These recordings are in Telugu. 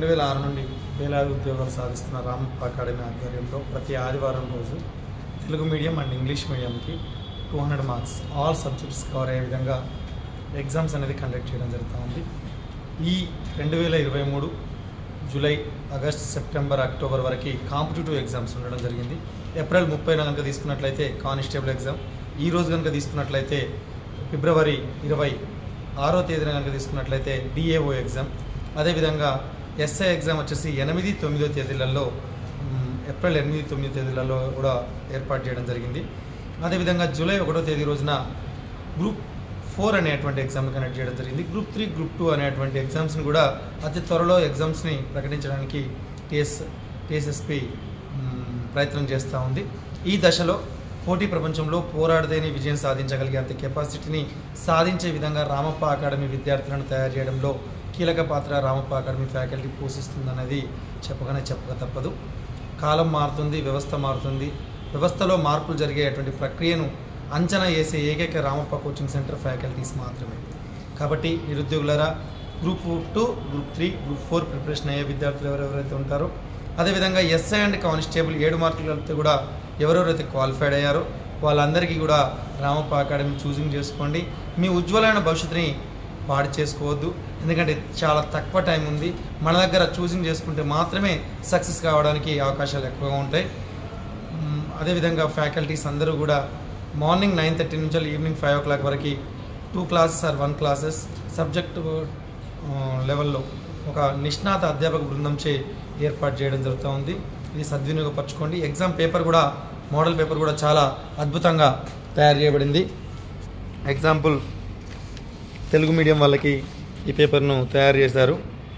రెండు వేల ఆరు నుండి వేలాది ఉద్యోగాలు సాధిస్తున్న రామప్ప అకాడమీ ఆధ్వర్యంలో ప్రతి ఆదివారం రోజు తెలుగు మీడియం అండ్ ఇంగ్లీష్ మీడియంకి two hundred marks all subjects cover అయ్యే విధంగా ఎగ్జామ్స్ అనేది కండక్ట్ చేయడం జరుగుతూ ఉంది ఈ రెండు వేల ఇరవై మూడు జూలై ఆగస్ట్ సెప్టెంబర్ అక్టోబర్ వరకు కాంపిటేటివ్ ఎగ్జామ్స్ ఉండడం జరిగింది ఏప్రిల్ ముప్పైన కనుక తీసుకున్నట్లయితే కానిస్టేబుల్ ఎగ్జామ్ ఈ రోజు కనుక తీసుకున్నట్లయితే ఫిబ్రవరి ఇరవై ఆరో తేదీన కనుక తీసుకున్నట్లయితే డిఏఓ ఎగ్జామ్ అదేవిధంగా ఎస్ఐ ఎగ్జామ్ వచ్చేసి ఎనిమిది తొమ్మిదో తేదీలలో మ్, ఏప్రిల్ ఎనిమిది తొమ్మిది తేదీలలో కూడా ఏర్పాటు చేయడం జరిగింది అదేవిధంగా జూలై ఒకటో తేదీ రోజున గ్రూప్ ఫోర్ అనేటువంటి ఎగ్జామ్ కండక్ట్ చేయడం జరిగింది గ్రూప్ త్రీ గ్రూప్ టూ అనేటువంటి ఎగ్జామ్స్ని కూడా అతి త్వరలో ఎగ్జామ్స్ని ప్రకటించడానికి టీఎస్ టీఎస్ఎస్పి ప్రయత్నం చేస్తూ ఉంది ఈ దశలో పోటీ ప్రపంచంలో పోరాడదేని విజయం సాధించగలిగేంత కెపాసిటీని సాధించే విధంగా రామప్ప అకాడమీ విద్యార్థులను తయారు చేయడంలో కీలక పాత్ర రామప్ప అకాడమీ ఫ్యాకల్టీ పోషిస్తుందన్నది చెప్పగానే చెప్పక తప్పదు కాలం మారుతుంది వ్యవస్థ మారుతుంది వ్యవస్థలో మార్పులు జరిగేటువంటి ప్రక్రియను అంచనా వేసే ఏకైక రామప్ప కోచింగ్ సెంటర్ ఫ్యాకల్టీస్ మాత్రమే కాబట్టి నిరుద్యోగులరా group two group three group four preparation అయ్యే విద్యార్థులు ఎవరెవరైతే ఉంటారో అదేవిధంగా ఎస్ఐ అండ్ కానిస్టేబుల్ ఏడు మార్కులతో కూడా ఎవరెవరైతే క్వాలిఫైడ్ అయ్యారో వాళ్ళందరికీ కూడా రామప్ప అకాడమీ చూసింగ్ చేసుకోండి మీ ఉజ్వలమైన భవిష్యత్తుని పాడు చేసుకోవద్దు ఎందుకంటే చాలా తక్కువ టైం ఉంది మన దగ్గర చూసింగ్ చేసుకుంటే మాత్రమే సక్సెస్ కావడానికి అవకాశాలు ఎక్కువగా ఉంటాయి మ్, అదేవిధంగా ఫ్యాకల్టీస్ అందరూ కూడా మార్నింగ్ నైన్ థర్టీ నుంచి ఈవినింగ్ ఫైవ్ ఓ క్లాక్ వరకు two classes or one classes subject లెవెల్లో ఒక నిష్ణాత అధ్యాపక బృందంచే ఏర్పాటు చేయడం జరుగుతూ ఉంది ఇది సద్వినియోగపరచుకోండి ఎగ్జామ్ పేపర్ కూడా మోడల్ పేపర్ కూడా చాలా అద్భుతంగా తయారు చేయబడింది ఎగ్జాంపుల్ తెలుగు మీడియం వాళ్ళకి ఈ పేపర్ను తయారు చేశారు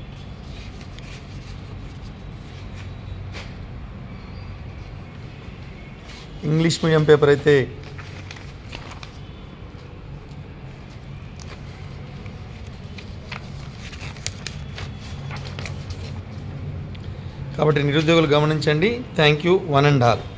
ఇంగ్లీష్ మీడియం పేపర్ అయితే కాబట్టి నిరుద్యోగులు గమనించండి thank you one and all